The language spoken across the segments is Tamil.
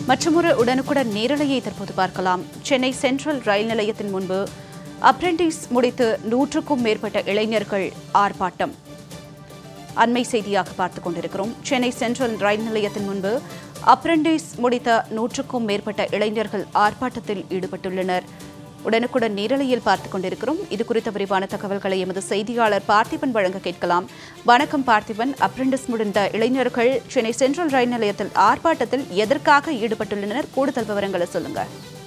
மற்றொரு உடனுக்குடன் நேரலையை தற்போது பார்க்கலாம் சென்னை சென்ட்ரல் ரயில் நிலையத்தின் முன்பு அப்ரெண்டிஸ் முடித்து நூற்றுக்கும் மேற்பட்ட இளைஞர்கள் ஆர்ப்பாட்டம் அண்மை செய்தியாக பார்த்துக் கொண்டிருக்கிறோம் சென்னை சென்ட்ரல் ரயில் நிலையத்தின் முன்பு அப்ரெண்டிஸ் முடித்த நூற்றுக்கும் மேற்பட்ட இளைஞர்கள் ஆர்ப்பாட்டத்தில் ஈடுபட்டுள்ளனர் உடனுக்குடன் நேரலையில் பார்த்துக் கொண்டிருக்கிறோம் இது குறித்த விரிவான தகவல்களை எமது செய்தியாளர் பார்த்திபன் வழங்க கேட்கலாம் வணக்கம் பார்த்திபன் அப்ரெண்டிஸ் முடிந்த இளைஞர்கள் சென்னை சென்ட்ரல் ரயில் நிலையத்தில் ஆர்ப்பாட்டத்தில் எதற்காக ஈடுபட்டுள்ளனர் கூடுதல் விவரங்களை சொல்லுங்க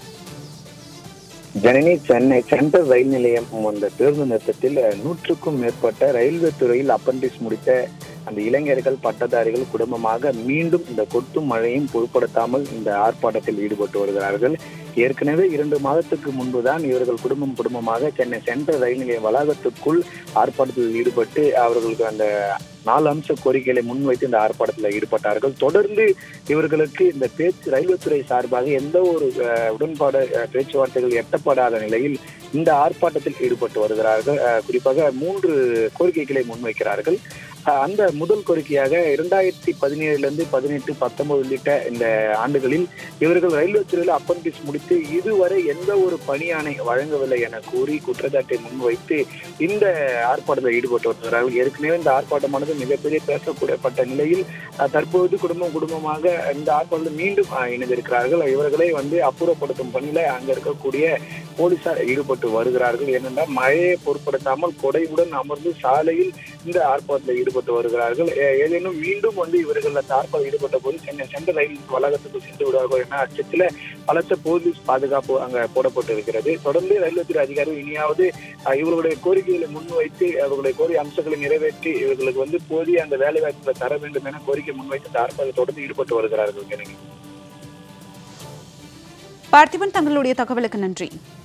ஜனனி சென்னை சென்ட்ரல் ரயில் நிலையம் அந்த பேருந்து நிறுத்தத்தில் நூற்றுக்கும் மேற்பட்ட ரயில்வே துறையில் அப்பண்டிஸ் முடித்த அந்த இளைஞர்கள் பட்டதாரிகள் குடும்பமாக மீண்டும் இந்த கொட்டும் மழையும் பொருட்படுத்தாமல் இந்த ஆர்ப்பாட்டத்தில் ஈடுபட்டு வருகிறார்கள் ஏற்கனவே இரண்டு மாதத்துக்கு முன்புதான் இவர்கள் குடும்பம் குடும்பமாக சென்னை சென்ட்ரல் ரயில் நிலைய வளாகத்துக்குள் ஆர்ப்பாட்டத்தில் ஈடுபட்டு அவர்களுக்கு அந்த நாலு அம்ச கோரிக்கைகளை முன்வைத்து இந்த ஆர்ப்பாட்டத்தில் ஈடுபட்டார்கள் தொடர்ந்து இவர்களுக்கு இந்த பேச்சு ரயில்வே துறை சார்பாக எந்த ஒரு அஹ், உடன்பாடு அஹ், பேச்சுவார்த்தைகள் எட்டப்படாத நிலையில் இந்த ஆர்ப்பாட்டத்தில் ஈடுபட்டு வருகிறார்கள் அஹ், குறிப்பாக மூன்று கோரிக்கைகளை முன்வைக்கிறார்கள் அஹ், அந்த முதல் கோரிக்கையாக இரண்டாயிரத்தி பதினேழுல இருந்து பதினெட்டு பத்தொன்பது உள்ளிட்ட இந்த ஆண்டுகளில் இவர்கள் ரயில்வே துறையில் அப்பண்டிஸ் முடித்து இதுவரை எந்த ஒரு பணியாணை வழங்கவில்லை என கூறி குற்றச்சாட்டை முன்வைத்து இந்த ஆர்ப்பாட்டத்தில் ஈடுபட்டு வருகிறார்கள் ஏற்கனவே இந்த ஆர்ப்பாட்டமானது மிகப்பெரிய பேசக்கூடப்பட்ட நிலையில் அஹ், தற்போது குடும்பம் குடும்பமாக இந்த ஆர்ப்பாட்டத்தில் மீண்டும் அஹ், இணைந்திருக்கிறார்கள் இவர்களை வந்து அப்புறப்படுத்தும் பணியில அங்க இருக்கக்கூடிய போலீசார் ஈடுபட்டு வருகிறார்கள் ஏனென்றால் மழையை பொருட்படுத்தாமல் கொடையுடன் அமர்ந்து சாலையில் இந்த ஆர்ப்பாட்டத்தில் ஈடுபட்டு வருகிறார்கள் ஏ- ஏதேனும் மீண்டும் வந்து இவர்கள் அந்த ஆர்ப்பாட்டம் ஈடுபட்ட போது சென்னை சென்ட்ரல் ரயில் வளாகத்துக்கு சென்று விடுவார்கள் என அச்சத்தில் பலத்த போலீஸ் பாதுகாப்பு அங்க போடப்பட்டு இருக்கிறது தொடர்ந்து ரயில்வே துறை அதிகாரிகள் இனியாவது அஹ், இவர்களுடைய கோரிக்கைகளை முன்வைத்து அவர்களுடைய கோரிய அம்சங்களை நிறைவேற்றி இவர்களுக்கு வந்து போதிய அந்த வேலை வாய்ப்புகளை தர வேண்டும் என கோரிக்கை முன்வைத்து இந்த ஆர்ப்பாட்டத்தில் தொடர்ந்து ஈடுபட்டு வருகிறார்கள் எனக்கு பார்த்திபன் தங்களுடைய தகவலுக்கு நன்றி